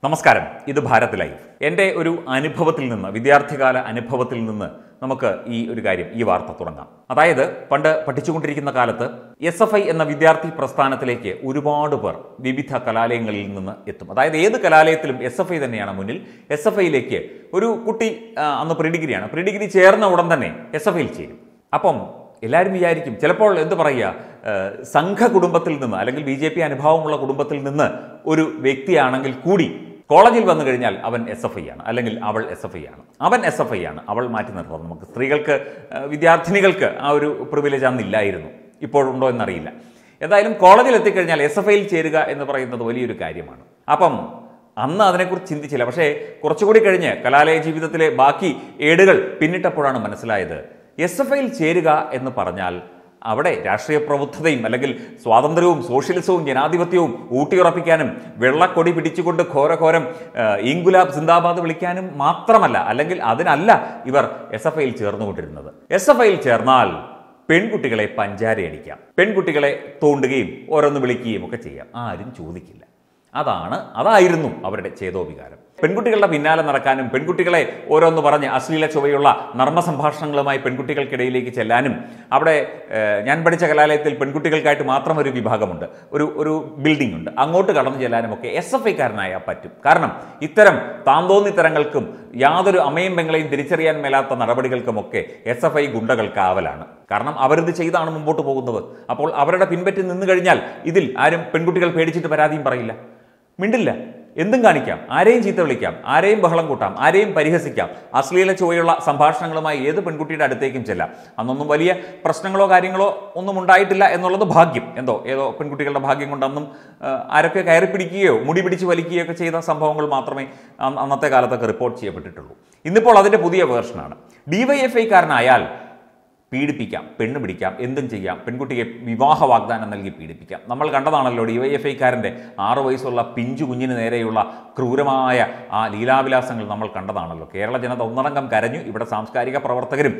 നമസ്കാരം ഇത് ഭാരത് ലൈവ് എൻ്റെ ഒരു അനുഭവത്തിൽ നിന്ന് വിദ്യാർത്ഥികാല അനുഭവത്തിൽ നിന്ന് നമുക്ക് ഈ ഒരു കാര്യം ഈ വാർത്ത തുടങ്ങാം അതായത് പണ്ട് പഠിച്ചുകൊണ്ടിരിക്കുന്ന കാലത്ത് എസ് എഫ് ഐ എന്ന വിദ്യാർത്ഥി പ്രസ്ഥാനത്തിലേക്ക് ഒരുപാട് പേർ വിവിധ കലാലയങ്ങളിൽ നിന്ന് എത്തും അതായത് ഏത് കലാലയത്തിലും എസ് എഫ് ഐ തന്നെയാണ് മുന്നിൽ എസ് എഫ് ഐയിലേക്ക് ഒരു കുട്ടി ആ, അന്ന് പ്രീ ഡിഗ്രിയാണ് പ്രീ ഡിഗ്രി ചേർന്ന ഉടൻ തന്നെ എസ് എഫ് ഐയിൽ ചേരും അപ്പം എല്ലാവരും വിചാരിക്കും ചിലപ്പോൾ എന്ത് പറയുക ഏഹ്, സംഘ കുടുംബത്തിൽ നിന്ന് അല്ലെങ്കിൽ ബി ജെ പി അനുഭാവമുള്ള കുടുംബത്തിൽ നിന്ന് ഒരു വ്യക്തിയാണെങ്കിൽ കൂടി കോളേജിൽ വന്നു കഴിഞ്ഞാൽ അവൻ എസ് എഫ് ഐ ആണ് അല്ലെങ്കിൽ അവൾ എസ് എഫ് ഐ ആണ് അവൻ എസ് എഫ് ഐ ആണ് അവൾ മാറ്റി നിർത്തണം നമുക്ക് സ്ത്രീകൾക്ക് ഏഹ്, വിദ്യാർത്ഥിനികൾക്ക് ആ ഒരു പ്രിവിലേജ് അന്നില്ലായിരുന്നു ഇപ്പോഴുണ്ടോ എന്നറിയില്ല എന്തായാലും കോളേജിൽ എത്തിക്കഴിഞ്ഞാൽ എസ് എഫ് ഐയിൽ ചേരുക എന്ന് പറയുന്നത് വലിയൊരു കാര്യമാണ് അപ്പം അന്ന് അതിനെക്കുറിച്ച് ചിന്തിച്ചില്ല പക്ഷേ കുറച്ചുകൂടി കഴിഞ്ഞ് കലാലയ ജീവിതത്തിലെ ബാക്കി ഏടുകൾ പിന്നിട്ടപ്പോഴാണ് മനസ്സിലായത് എസ് എഫ് ഐയിൽ ചേരുക എന്ന് പറഞ്ഞാൽ അവിടെ രാഷ്ട്രീയ പ്രബുദ്ധതയും അല്ലെങ്കിൽ സ്വാതന്ത്ര്യവും സോഷ്യലിസവും ജനാധിപത്യവും ഊട്ടിയുറപ്പിക്കാനും വെള്ളക്കൊടി പിടിച്ചുകൊണ്ട് ഘോരഘോരം ഏഹ്, ഇൻഗുലാബ് സിന്ദാബാദ് വിളിക്കാനും മാത്രമല്ല അല്ലെങ്കിൽ അതിനല്ല ഇവർ എസ് എഫ് ഐയിൽ ചേർന്നുകൊണ്ടിരുന്നത് എസ് എഫ് ഐയിൽ ചേർന്നാൽ പെൺകുട്ടികളെ പഞ്ചാരയടിക്കാം പെൺകുട്ടികളെ തോണ്ടുകയും ഓരോന്ന് വിളിക്കുകയും ഒക്കെ ചെയ്യാം ആരും ചോദിക്കില്ല അതാണ് അതായിരുന്നു അവരുടെ ചേതോവികാരം പെൺകുട്ടികളുടെ പിന്നാലെ നടക്കാനും പെൺകുട്ടികളെ ഓരോന്ന് പറഞ്ഞ് അശ്ലീല ചുവയുള്ള നർമ്മ സംഭാഷണങ്ങളുമായി പെൺകുട്ടികൾക്കിടയിലേക്ക് ചെല്ലാനും അവിടെ ഏഹ്, ഞാൻ പഠിച്ച കലാലയത്തിൽ പെൺകുട്ടികൾക്കായിട്ട് മാത്രം ഒരു വിഭാഗമുണ്ട് ഒരു ഒരു ബിൽഡിംഗ് ഉണ്ട് അങ്ങോട്ട് കടന്നു ചെല്ലാനും ഒക്കെ എസ് എഫ് ഐക്കാരനായാൽ പറ്റും കാരണം ഇത്തരം താന്തോന്നിത്തരങ്ങൾക്കും യാതൊരു അമ്മയും പെങ്ങളെയും തിരിച്ചറിയാൻ മേലാത്ത നടപടികൾക്കുമൊക്കെ എസ് എഫ് ഐ ഗുണ്ടകൾ കാവലാണ് കാരണം അവരിത് ചെയ്താണ് മുമ്പോട്ട് പോകുന്നത് അപ്പോൾ അവരുടെ പിൻപറ്റി നിന്നു കഴിഞ്ഞാൽ ഇതിൽ ആരും പെൺകുട്ടികൾ പേടിച്ചിട്ട് പരാതിയും പറയില്ല മിണ്ടില്ല എന്തും കാണിക്കാം ആരെയും ചീത്ത വിളിക്കാം ആരെയും ബഹളം കൂട്ടാം ആരെയും പരിഹസിക്കാം അശ്ലീല ചുവയുള്ള സംഭാഷണങ്ങളുമായി ഏത് പെൺകുട്ടിയുടെ അടുത്തേക്കും ചെല്ലാം അന്നൊന്നും വലിയ പ്രശ്നങ്ങളോ കാര്യങ്ങളോ ഒന്നും ഉണ്ടായിട്ടില്ല എന്നുള്ളത് ഭാഗ്യം എന്തോ ഏതോ പെൺകുട്ടികളുടെ ഭാഗ്യം കൊണ്ട് അന്നും ആ, ആരൊക്കെ കയറി പിടിക്കുകയോ മുടി പിടിച്ച് വലിക്കുകയോ ഒക്കെ ചെയ്ത സംഭവങ്ങൾ മാത്രമേ അന്ന് അന്നത്തെ കാലത്തൊക്കെ റിപ്പോർട്ട് ചെയ്യപ്പെട്ടിട്ടുള്ളൂ ഇന്നിപ്പോൾ അതിൻ്റെ പുതിയ വേർഷനാണ് ഡിവൈഎഫ്ഐക്കാരനായാൽ പീഡിപ്പിക്കാം പെണ്ണ് പിടിക്കാം എന്തും ചെയ്യാം പെൺകുട്ടിയെ വിവാഹ വാഗ്ദാനം നൽകി പീഡിപ്പിക്കാം നമ്മൾ കണ്ടതാണല്ലോ ഡി വൈ എഫ് ഐക്കാരൻ്റെ ആറു വയസ്സുള്ള പിഞ്ചു കുഞ്ഞിന് നേരെയുള്ള ക്രൂരമായ ആ ലീലാവിലാസങ്ങൾ നമ്മൾ കണ്ടതാണല്ലോ കേരള ജനത ഒന്നടങ്കം കരഞ്ഞു ഇവിടെ സാംസ്കാരിക പ്രവർത്തകരും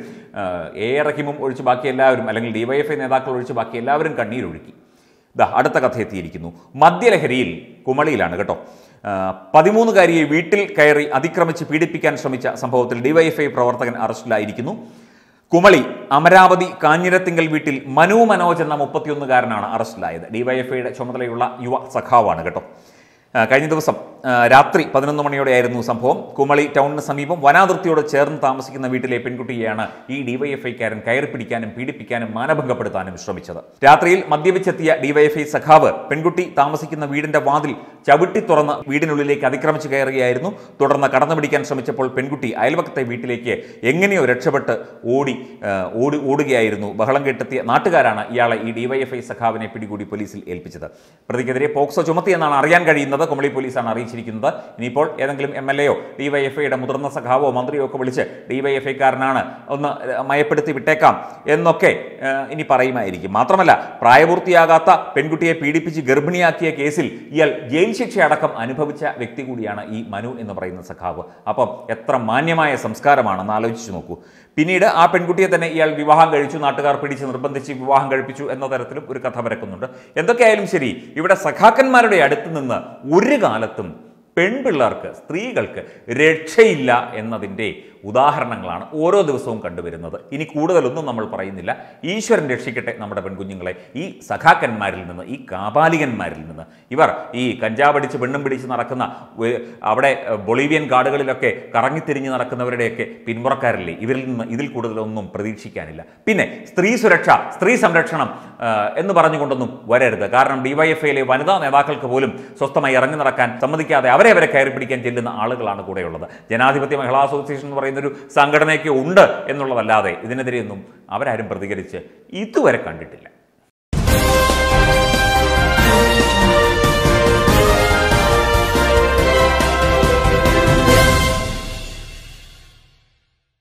എ ആർ റഹീമും ഒഴിച്ച് ബാക്കി എല്ലാവരും അല്ലെങ്കിൽ ഡി വൈ എഫ് ഐ നേതാക്കൾ ഒഴിച്ച് ബാക്കി എല്ലാവരും കണ്ണീരൊഴുക്കി ദാ അടുത്ത കഥ എത്തിയിരിക്കുന്നു മദ്യലഹരിയിൽ കുമളിയിലാണ് കേട്ടോ ആ, പതിമൂന്നുകാരിയെ വീട്ടിൽ കയറി അതിക്രമിച്ച് പീഡിപ്പിക്കാൻ ശ്രമിച്ച സംഭവത്തിൽ ഡിവൈഎഫ്ഐ പ്രവർത്തകൻ അറസ്റ്റിലായിരിക്കുന്നു കുമളി അമരാവതി കാഞ്ഞിരത്തിങ്കൽ വീട്ടിൽ മനു മനോജ് എന്ന മുപ്പത്തിയൊന്നുകാരനാണ് അറസ്റ്റിലായത് ഡിവൈഎഫ്ഐയുടെ ചുമതലയുള്ള യുവ സഖാവാണ് കേട്ടോ ആ, കഴിഞ്ഞ ദിവസം ആ, രാത്രി പതിനൊന്ന് മണിയോടെയായിരുന്നു സംഭവം കുമളി ടൗണിന് സമീപം വനാതിർത്തിയോട് ചേർന്ന് താമസിക്കുന്ന വീട്ടിലെ പെൺകുട്ടിയെയാണ് ഈ ഡിവൈഎഫ്ഐക്കാരൻ കയറി പിടിക്കാനും പീഡിപ്പിക്കാനും മാനഭംഗപ്പെടുത്താനും ശ്രമിച്ചത് രാത്രിയിൽ മദ്യപിച്ചെത്തിയ ഡിവൈഎഫ്ഐ സഖാവ് പെൺകുട്ടി താമസിക്കുന്ന വീടിന്റെ വാതിൽ ചവിട്ടി തുറന്ന് വീടിനുള്ളിലേക്ക് അതിക്രമിച്ച് കയറുകയായിരുന്നു തുടർന്ന് കടന്നു പിടിക്കാൻ ശ്രമിച്ചപ്പോൾ പെൺകുട്ടി അയൽവക്കത്തെ വീട്ടിലേക്ക് എങ്ങനെയോ രക്ഷപ്പെട്ട് ഓടി ആ, ഓടി ഓടുകയായിരുന്നു ബഹളം കെട്ടെത്തിയ നാട്ടുകാരാണ് ഇയാളെ ഈ ഡിവൈഎഫ്ഐ സഖാവിനെ പിടികൂടി പോലീസിൽ ഏൽപ്പിച്ചത് പ്രതിക്കെതിരെ പോക്സോ ചുമത്തിയെന്നാണ് അറിയാൻ കഴിയുന്നത് കുമളി പോലീസാണ് അറിയിച്ചിരിക്കുന്നത് ഇനിയിപ്പോൾ ഏതെങ്കിലും എം എൽ എയോ ഡിവൈഎഫ്ഐയുടെ മുതിർന്ന സഖാവോ മന്ത്രിയോ ഒക്കെ വിളിച്ച് ഡിവൈഎഫ്ഐക്കാരനാണ് ഒന്ന് മയപ്പെടുത്തി വിട്ടേക്കാം എന്നൊക്കെ ആ, ഇനി പറയുമായിരിക്കും മാത്രമല്ല പ്രായപൂർത്തിയാകാത്ത പെൺകുട്ടിയെ പീഡിപ്പിച്ച് ഗർഭിണിയാക്കിയ കേസിൽ ഇയാൾ ജയിൽ ശിക്ഷ അടക്കം അനുഭവിച്ച വ്യക്തി കൂടിയാണ് ഈ മനു എന്ന് പറയുന്ന സഖാവ് അപ്പം എത്ര മാന്യമായ സംസ്കാരമാണെന്ന് ആലോചിച്ച് നോക്കൂ പിന്നീട് ആ പെൺകുട്ടിയെ തന്നെ ഇയാൾ വിവാഹം കഴിച്ചു നാട്ടുകാർ പിടിച്ച് നിർബന്ധിച്ച് വിവാഹം കഴിപ്പിച്ചു എന്ന തരത്തിലും ഒരു കഥ വരക്കുന്നുണ്ട് എന്തൊക്കെയായാലും ശരി ഇവിടെ സഖാക്കന്മാരുടെ അടുത്ത് നിന്ന് ഒരു കാലത്തും പെൺപിള്ളേർക്ക് സ്ത്രീകൾക്ക് രക്ഷയില്ല എന്നതിൻ്റെ ഉദാഹരണങ്ങളാണ് ഓരോ ദിവസവും കണ്ടുവരുന്നത് ഇനി കൂടുതലൊന്നും നമ്മൾ പറയുന്നില്ല ഈശ്വരൻ രക്ഷിക്കട്ടെ നമ്മുടെ പെൺകുഞ്ഞുങ്ങളെ ഈ സഖാക്കന്മാരിൽ നിന്ന് ഈ കാപാലികന്മാരിൽ നിന്ന് ഇവർ ഈ കഞ്ചാവടിച്ച് പെണ്ണും പിടിച്ച് നടക്കുന്ന വെ- അവിടെ ഏഹ്, ബൊളീവിയൻ കാടുകളിലൊക്കെ കറങ്ങിത്തിരിഞ്ഞ് നടക്കുന്നവരുടെയൊക്കെ പിന്മുറക്കാരില്ലേ ഇവരിൽ നിന്ന് ഇതിൽ കൂടുതലൊന്നും പ്രതീക്ഷിക്കാനില്ല പിന്നെ സ്ത്രീ സുരക്ഷ സ്ത്രീ സംരക്ഷണം ആ, എന്ന് പറഞ്ഞുകൊണ്ടൊന്നും വരരുത് കാരണം ഡിവൈഎഫ്ഐയിലെ വനിതാ നേതാക്കൾക്ക് പോലും സ്വസ്ഥമായി ഇറങ്ങി നടക്കാൻ സമ്മതിക്കാതെ അവരെ അവരെ കയറി പിടിക്കാൻ ചെല്ലുന്ന ആളുകളാണ് കൂടെയുള്ളത് ജനാധിപത്യ മഹിളാ അസോസിയേഷൻ എന്ന് പറയുന്ന ഒരു സംഘടനയൊക്കെ ഉണ്ട് എന്നുള്ളതല്ലാതെ ഇതിനെതിരെയൊന്നും അവരാരും പ്രതികരിച്ച് ഇതുവരെ കണ്ടിട്ടില്ല